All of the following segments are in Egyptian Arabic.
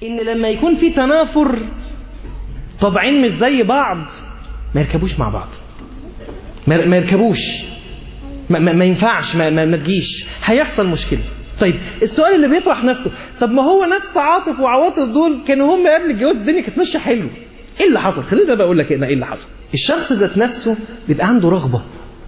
ان لما يكون في تنافر طبعين مش زي بعض ما يركبوش مع بعض ما ما يركبوش ما, ما, ما ينفعش ما, ما, ما تجيش هيحصل مشكله طيب السؤال اللي بيطرح نفسه طب ما هو نفس عاطف وعواطف دول كانوا هم قبل الجواز الدنيا كانت ماشيه حلو ايه اللي حصل خليني بقول لك ايه اللي حصل الشخص ذات نفسه بيبقى عنده رغبه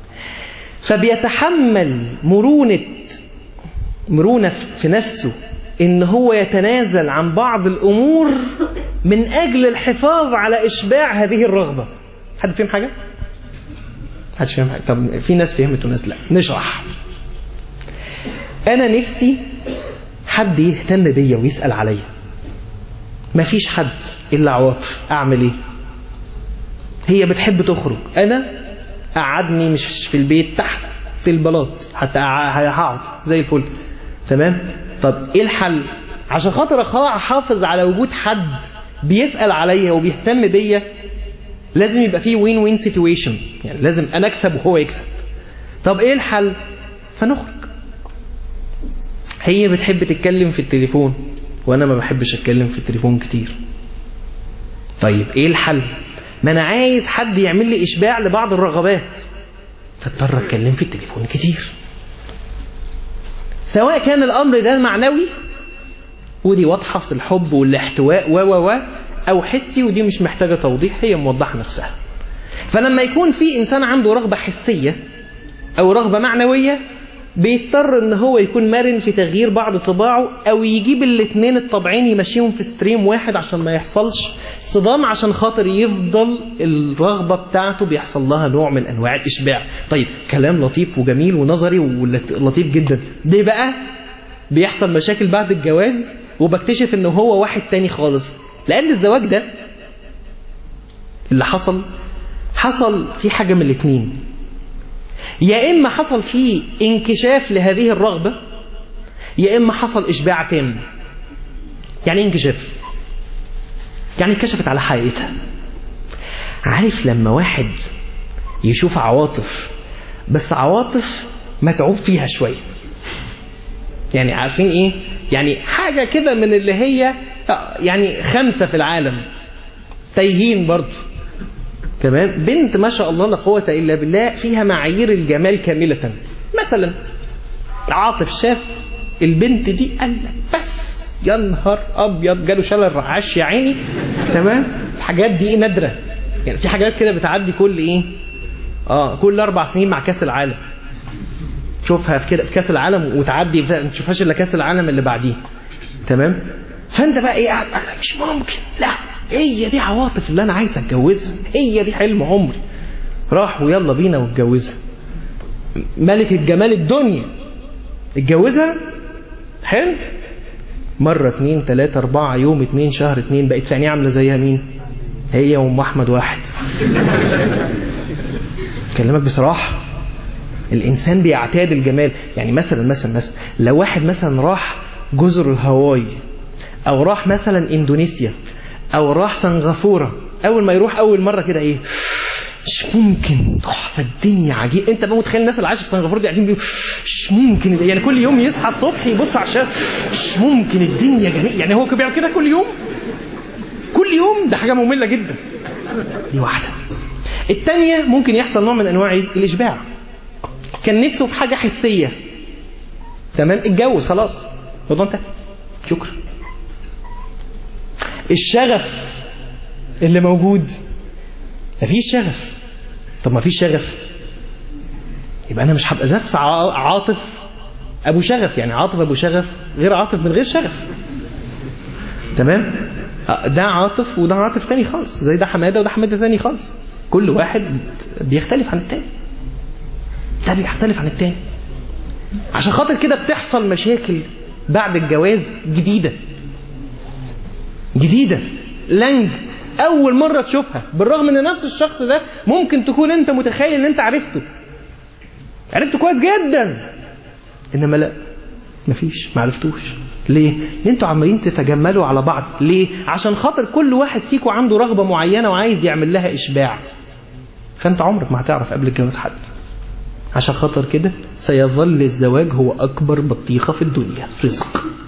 فبيتحمل مرونه مرونه في نفسه ان هو يتنازل عن بعض الامور من اجل الحفاظ على اشباع هذه الرغبه حد فهم حاجه حدش فهم حاجه طب في ناس فهمت وناس لا نشرح انا نفسي حد يهتم بيا ويسال عليا مفيش حد الا عواطف اعمل ايه هي بتحب تخرج انا قعدني مش في البيت تحت في البلاط حتى هقعد زي الفل تمام طب ايه الحل عشان خاطر احافظ على وجود حد بيسال عليا وبيهتم بيا لازم يبقى فيه وين وين سيتويشن يعني لازم انا اكسب وهو يكسب طب ايه الحل فنخرج هي بتحب تتكلم في التليفون وانا ما بحبش اتكلم في التليفون كتير طيب ايه الحل ما انا عايز حد يعمل لي اشباع لبعض الرغبات فاضطر اتكلم في التليفون كتير سواء كان الامر ده معنوي ودي واضحه في الحب والاحتواء و و و او حسي ودي مش محتاجه توضيح هي موضحه نفسها فلما يكون في انسان عنده رغبه حسيه او رغبه معنويه بيضطر ان هو يكون مرن في تغيير بعض طباعه او يجيب الاثنين الطبعين يمشيهم في ستريم واحد عشان ما يحصلش صدام عشان خاطر يفضل الرغبة بتاعته بيحصل لها نوع من انواع الاشباع طيب كلام لطيف وجميل ونظري ولطيف جدا ليه بقى بيحصل مشاكل بعد الجواز وبكتشف ان هو واحد تاني خالص لان الزواج ده اللي حصل حصل في حاجة من الاثنين يا إما حصل فيه انكشاف لهذه الرغبة يا إما حصل إشباع تام يعني إيه انكشاف يعني اتكشفت على حقيقتها عارف لما واحد يشوف عواطف بس عواطف متعوب فيها شوية يعني عارفين ايه يعني حاجة كده من اللي هي يعني خمسة في العالم تايهين برضه تمام بنت ما شاء الله لا قوة إلا بالله فيها معايير الجمال كاملة مثلا عاطف شاف البنت دي قال لك بس يا نهار ابيض جاله شلل رعاش يا عيني تمام الحاجات دي نادره يعني في حاجات كده بتعدي كل ايه اه كل اربع سنين مع كاس العالم شوفها في كده في كاس العالم وتعدي ما تشوفهاش الا كاس العالم اللي بعديه تمام فانت بقى ايه قاعد مش ممكن لا هي دي عواطف اللي انا عايز اتجوزها هي دي حلم عمري راح ويلا بينا واتجوزها ملكة جمال الدنيا اتجوزها حلو مرة اتنين تلاتة اربعة يوم اتنين شهر اتنين بقت ثانية عاملة زيها مين هي وام احمد واحد كلمك بصراحة الانسان بيعتاد الجمال يعني مثلا مثلا مثلا لو واحد مثلا راح جزر الهواي او راح مثلا اندونيسيا او راح سنغافورة اول ما يروح اول مرة كده ايه مش ممكن تحفة الدنيا عجيب انت بقى متخيل الناس اللي عايشه في سنغافوره دي قاعدين بيقولوا مش ممكن يعني كل يوم يصحى الصبح يبص على الشارع مش ممكن الدنيا جميل يعني هو كان بيعمل كده كل يوم كل يوم ده حاجه ممله جدا دي واحده الثانيه ممكن يحصل نوع من انواع الاشباع كان نفسه في حاجه حسيه تمام اتجوز خلاص الموضوع انتهى شكرا الشغف اللي موجود مفيش شغف طب ما فيش شغف يبقى انا مش هبقى نفس عاطف ابو شغف يعني عاطف ابو شغف غير عاطف من غير شغف تمام ده عاطف وده عاطف تاني خالص زي ده حماده وده حماده تاني خالص كل واحد بيختلف عن التاني ده بيختلف عن التاني عشان خاطر كده بتحصل مشاكل بعد الجواز جديده جديده لنج اول مره تشوفها بالرغم ان نفس الشخص ده ممكن تكون انت متخيل ان انت عرفته عرفته كويس جدا انما لا مفيش ما عرفتوش ليه؟ لان انتوا عمالين تتجملوا على بعض ليه؟ عشان خاطر كل واحد فيكم عنده رغبه معينه وعايز يعمل لها اشباع فانت عمرك ما هتعرف قبل الجواز حد عشان خاطر كده سيظل الزواج هو اكبر بطيخه في الدنيا رزق